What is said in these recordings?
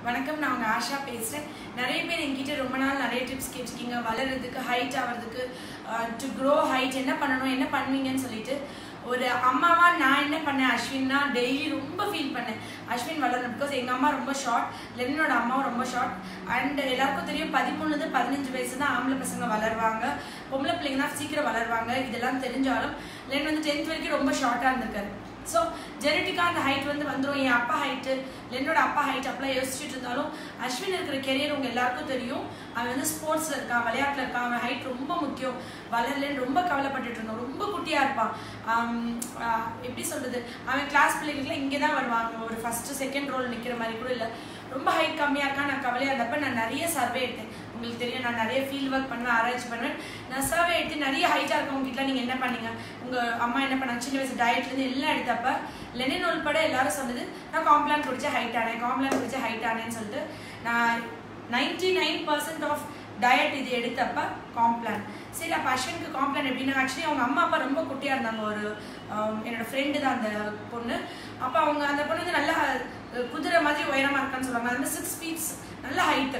வணக்கம் நான் உங்கள் ஆஷா பேசுகிறேன் நிறைய பேர் என்கிட்ட ரொம்ப நாள் நிறைய டிப்ஸ் கேட்டிருக்கீங்க வளர்றதுக்கு ஹைட் ஆகிறதுக்கு டு க்ரோ ஹைட் என்ன பண்ணணும் என்ன பண்ணுவீங்கன்னு சொல்லிட்டு ஒரு அம்மாவா நான் என்ன பண்ணேன் அஸ்வின்னா டெய்லி ரொம்ப ஃபீல் பண்ணேன் அஸ்வின் வளரணும் பிகாஸ் எங்கள் அம்மா ரொம்ப ஷார்ட் லெனினோட அம்மாவும் ரொம்ப ஷார்ட் அண்ட் எல்லாருக்கும் தெரியும் பதிமூணுலேருந்து பதினஞ்சு வயசு தான் ஆம்பளை பசங்க வளருவாங்க பொம்பளை பிள்ளைங்க தான் சீக்கிரம் வளருவாங்க இதெல்லாம் தெரிஞ்சாலும் லென் வந்து டென்த் வரைக்கும் ரொம்ப ஷார்ட்டாக இருந்திருக்காரு ஸோ ஜெனட்டிக்காக அந்த ஹைட் வந்து வந்துடும் என் அப்பா ஹைட்டு என்னோட அப்பா ஹைட் அப்பெல்லாம் யோசிச்சுட்டு இருந்தாலும் அஸ்வின் இருக்கிற கெரியர் உங்கள் எல்லாருக்கும் தெரியும் அவன் வந்து ஸ்போர்ட்ஸில் இருக்கான் விளையாட்டில் இருக்கான் அவன் ஹைட் ரொம்ப முக்கியம் வளரலன்னு ரொம்ப கவலைப்பட்டுட்டு இருந்தோம் ரொம்ப குட்டியாக இருப்பான் ஆம், ஆஹ், எப்படி சொல்கிறது அவன் கிளாஸ் பிள்ளைங்களுக்குலாம் இங்கே தான் வருவாங்க ஒரு ஃபஸ்ட்டு செகண்ட் ரோல் நிற்கிற மாதிரி கூட இல்லை ரொம்ப ஹைட் கம்மியாக இருக்கான் நான் கவலையாக இருந்தப்ப நான் நிறைய சர்வே எடுத்தேன் உங்களுக்கு தெரியும் நான் நிறைய ஃபீல்ட் ஒர்க் பண்ணுவேன் ஆராய்ச்சி பண்ணுவேன் நான் சர்வே எடுத்து நிறைய ஹைட்டாக இருக்கவங்க கிட்ட நீங்கள் என்ன பண்ணீங்க உங்கள் அம்மா என்ன பண்ணாங்க சின்ன வயசு டயட்லேருந்து எல்லாம் எடுத்தப்ப லெனின் உள்பட எல்லாரும் சொன்னது நான் காம்ப்ளான் குடிச்சு ஹைட் ஆனேன் காம்ப்ளான் குடிச்சு ஹைட் ஆனேன்னு சொல்லிட்டு நான் ninety nine percent of diet இது எடுத்தப்ப காம்ப்ளான் சரி அப்போ அஸ்வினுக்கு காம்ப்ளான் எப்படின்னா ஆக்சுவலி அவங்க அம்மா அப்பா ரொம்ப குட்டியாக இருந்தாங்க ஒரு ஆம், என்னோட ஃப்ரெண்டு தான் அந்த பொண்ணு அப்போ அவங்க அந்த பொண்ணு வந்து நல்லா அஹ், குதிரை மாதிரி உயரமாக இருக்கான்னு சொல்லுவாங்க அது வந்து சிக்ஸ் ஃபீட்ஸ் நல்ல ஹைட்டு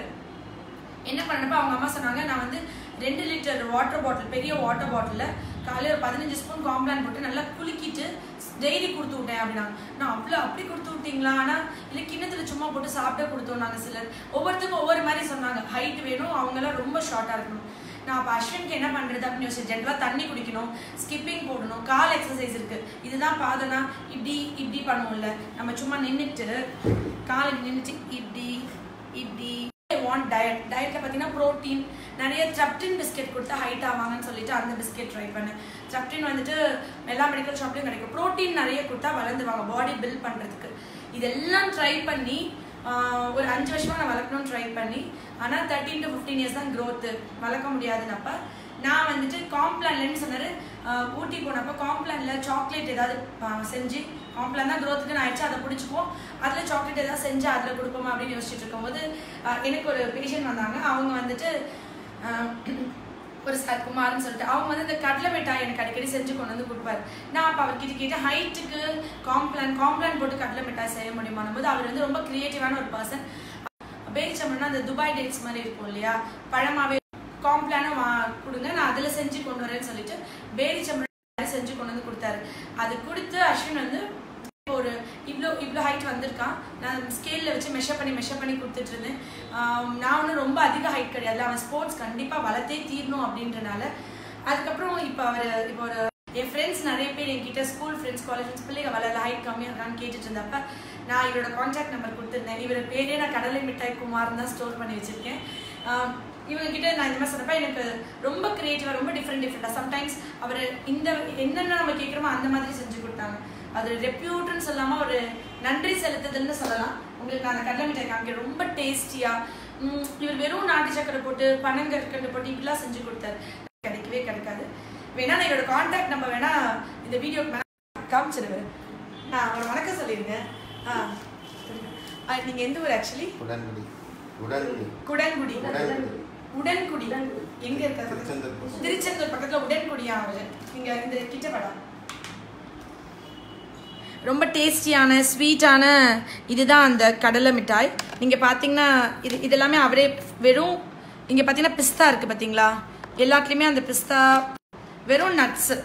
என்ன பண்ணப்ப அவங்க அம்மா சொன்னாங்க நான் வந்து ரெண்டு லிட்டர் வாட்டர் பாட்டில் பெரிய வாட்டர் பாட்டிலில் காலையில் ஒரு பதினஞ்சு ஸ்பூன் காம்ப்ளான் போட்டு நல்லா குலுக்கிட்டு டெய்லி கொடுத்து விட்டேன் அப்படின்னாங்க நான் அவ்வளோ அப்படி கொடுத்து விட்டீங்களா ஆனால் இல்லை கிண்ணத்தில் சும்மா போட்டு சாப்பிட்டே கொடுத்தோம் நாங்கள் சிலர் ஒவ்வொருத்தருக்கும் ஒவ்வொரு மாதிரி சொன்னாங்க ஹைட் வேணும் அவங்கெல்லாம் ரொம்ப ஷார்ட்டாக இருக்கணும் நான் அப்போ அஸ்வினுக்கு என்ன பண்ணுறது அப்படின்னு யோசிச்சு ஜென்ரலாக தண்ணி குடிக்கணும் ஸ்கிப்பிங் போடணும் கால் எக்ஸசைஸ் இருக்குது இதுதான் பாதனா இப்படி இப்படி பண்ணுவோம்ல நம்ம சும்மா நின்றுட்டு காலை நின்றுட்டு இப்படி இப்படி வாண்ட் டயட் டயட்டில் பார்த்தீங்கன்னா ப்ரோட்டீன் நிறைய ட்ரப்டின் பிஸ்கெட் கொடுத்தா ஹைட் ஆவாங்கன்னு சொல்லிட்டு அந்த பிஸ்கெட் ட்ரை பண்ணேன் ட்ரப்டின் வந்துட்டு எல்லா மெடிக்கல் ஷாப்லையும் கிடைக்கும் ப்ரோட்டீன் நிறைய கொடுத்தா வளர்ந்துவாங்க பாடி பில்ட் பண்ணுறதுக்கு இதெல்லாம் ட்ரை பண்ணி ஆஹ், ஒரு அஞ்சு வருஷமா நான் வளர்க்கணும்னு ட்ரை பண்ணி ஆனால் தேர்ட்டீன் டு ஃபிஃப்டீன் இயர்ஸ் தான் growth வளர்க்க முடியாதுன்னப்ப நான் வந்துட்டு காம்ப்ளான்லன்னு சொன்னார் ஊட்டி போனப்போ காம்ப்ளானில் சாக்லேட் ஏதாவது ஆஹ், செஞ்சு காம்ப்ளான் தான் க்ரோத்துக்கு நான் ஆயிடுச்சு அதை பிடிச்சிக்குவோம் அதில் சாக்லேட் ஏதாவது செஞ்சு அதில் கொடுப்போமா அப்படின்னு யோசிச்சுட்டு இருக்கும்போது ஆஹ், எனக்கு ஒரு பேஷண்ட் வந்தாங்க அவங்க வந்துட்டு ஆஹ், ஒரு சார் குமார்னு சொல்லிட்டு அவங்க வந்து இந்த கடலை மிட்டாய் எனக்கு அடிக்கடி செஞ்சு கொண்டு வந்து கொடுப்பாரு நான் அப்போ அவர்கிட்ட கேட்டேன் ஹைட்டுக்கு காம்ப்ளான் காம்ப்ளான் போட்டு கடலை மிட்டாய் செய்ய முடியுமானும் போது அவர் வந்து ரொம்ப கிரியேட்டிவான ஒரு பர்சன் பேரிச்சம்பழம்னா அந்த துபாய் டேட்ஸ் மாதிரி இருக்கும் இல்லையா பழமாவே காம்ப்ளானும் வா கொடுங்க நான் அதில் செஞ்சு கொண்டு வரேன்னு சொல்லிட்டு பேரிச்சம்பழம் செஞ்சு கொண்டு வந்து கொடுத்தாரு அது கொடுத்து அஸ்வின் வந்து ஒரு இவ்வளோ இவ்வளோ ஹைட் வந்திருக்கான் நான் ஸ்கேலில் வச்சு மெஷர் பண்ணி மெஷர் பண்ணி கொடுத்துட்டு இருந்தேன் ஆம், நான் ஒன்றும் ரொம்ப அதிக ஹைட் கிடையாது அவன் ஸ்போர்ட்ஸ் கண்டிப்பாக வளர்த்தே தீரணும் அப்படின்றனால அதுக்கப்புறம் இப்போ அவர் இப்போ ஒரு என் ஃப்ரெண்ட்ஸ் நிறைய பேர் என்கிட்ட ஸ்கூல் ஃப்ரெண்ட்ஸ் காலேஜ் ஃப்ரெண்ட்ஸ் பிள்ளைங்க வளரல ஹைட் கம்மியாக இருக்கான்னு கேட்டுட்டு இருந்தப்ப நான் இவரோட கான்டாக்ட் நம்பர் கொடுத்துருந்தேன் இவர் பேரே நான் கடலை மிட்டாய் குமார் தான் ஸ்டோர் பண்ணி வச்சிருக்கேன் ஆம், இவங்க கிட்ட நான் இந்த மாதிரி சொன்னப்ப எனக்கு ரொம்ப கிரியேட்டிவாக ரொம்ப டிஃப்ரெண்ட் டிஃப்ரெண்டாக சம்டைம்ஸ் அவர் இந்த என்னென்ன நம்ம கேட்குறோமோ அந்த மாதிரி செஞ்சு கொடுத்தாங்க அது ரெப்யூட்னு சொல்லாமல் ஒரு நன்றி செலுத்துதல்னு சொல்லலாம் உங்களுக்கு நான் அந்த கடலை மிட்டாய் காமிக்க ரொம்ப டேஸ்டியாக இவர் வெறும் நாட்டு சக்கரை போட்டு பனங்கற்கண்டு போட்டு இப்படிலாம் செஞ்சு கொடுத்தாரு கிடைக்கவே கிடைக்காது வேணா நான் என்னோட கான்டாக்ட் நம்பர் வேணா இந்த வீடியோ காமிச்சிருவேன் நான் ஒரு வணக்கம் சொல்லிடுங்க ஆ ஆ, நீங்க எந்த ஊர் ஆக்சுவலி உடன்குடி உடன்குடி குடன்குடி உடன்குடி உடன்குடி எங்க இருக்காரு திருச்செந்தூர் பக்கம். திருச்செந்தூர் பக்கத்துல உடன்குடியா அவரு நீங்க இந்த கிட்ட வாடா ரொம்ப டேஸ்டியான ஸ்வீட்டான இதுதான் அந்த கடலை மிட்டாய் நீங்கள் பார்த்தீங்கன்னா இது இதெல்லாமே அவரே வெறும் இங்கே பார்த்தீங்கன்னா பிஸ்தா இருக்குது பார்த்தீங்களா எல்லாத்துலேயுமே அந்த பிஸ்தா வெறும் நட்ஸு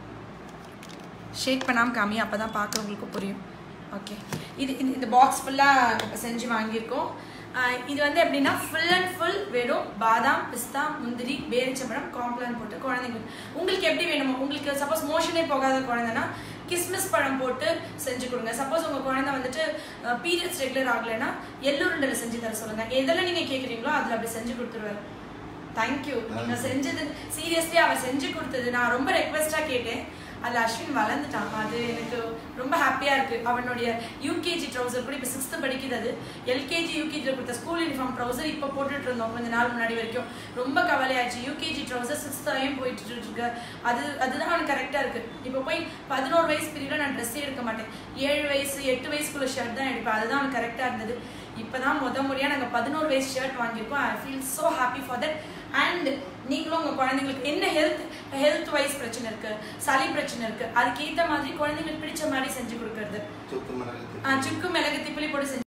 ஷேக் பண்ணாமல் காமி அப்போ தான் பார்க்குறவங்களுக்கு புரியும் ஓகே இது இது- இந்த பாக்ஸ் ஃபுல்லாக செஞ்சு வாங்கியிருக்கோம் ஆஹ் இது வந்து எப்படின்னா ஃபுல் அண்ட் ஃபுல் வெறும் பாதாம் பிஸ்தா முந்திரி பேரிச்சம்பழம் காம்ப்ளான் போட்டு குழந்தைங்க உங்களுக்கு எப்படி வேணுமோ உங்களுக்கு சப்போஸ் மோஷனே போகாத குழந்தைன்னா கிஸ்மிஸ் பழம் போட்டு செஞ்சு கொடுங்க சப்போஸ் உங்கள் குழந்தை வந்துட்டு பீரியட்ஸ் ரெகுலர் ஆகலைன்னா எள்ளுருண்டலை செஞ்சு தர சொல்லுங்க எதெல்லாம் நீங்கள் கேட்குறீங்களோ அதில் அப்படி செஞ்சு கொடுத்துருவாரு தேங்க்யூ நீங்க செஞ்சது சீரியஸ்லி அவ செஞ்சு கொடுத்தது நான் ரொம்ப ரெக்வெஸ்டா கேட்டேன் அதுல அஸ்வின் வளர்ந்துட்டான் அது எனக்கு ரொம்ப ஹாப்பியா இருக்கு அவனுடைய யூகேஜி ட்ரௌசர் கூட இப்ப சிக்ஸ்த் படிக்குது அது எல்கேஜி யூகேஜியில் கொடுத்த ஸ்கூல் யூனிஃபார்ம் ட்ரௌசர் இப்போ போட்டுட்டு இருந்தோம் கொஞ்ச நாள் முன்னாடி வரைக்கும் ரொம்ப கவலையாச்சு யூகேஜி ட்ரௌசர் சிக்ஸ்த் வரையும் போயிட்டு இருக்கு அது அதுதான் அவனுக்கு கரெக்டா இருக்கு இப்போ போய் பதினோரு வயசு பீரியட்ல நான் ட்ரெஸ்ஸே எடுக்க மாட்டேன் ஏழு வயசு எட்டு வயசுக்குள்ள ஷர்ட் தான் எடுப்பேன் அதுதான் அவனுக்கு கரெக்டா இருந்தது இப்பதான் முத முறையா நாங்க பதினோரு வயசு ஷர்ட் வாங்கியிருக்கோம் I feel so happy for that and நீங்களும் உங்க குழந்தைங்களுக்கு என்ன ஹெல்த் ஹெல்த் வைஸ் பிரச்சனை இருக்கு சளி பிரச்சனை இருக்கு அதுக்கேத்த மாதிரி குழந்தைங்களுக்கு பிடிச்ச மாதிரி செஞ்சு கொடுக்கறது சுக்கு மிளகு ஆஹ் சுக்கு மிளகு திப்பிலி போட்டு செஞ்சு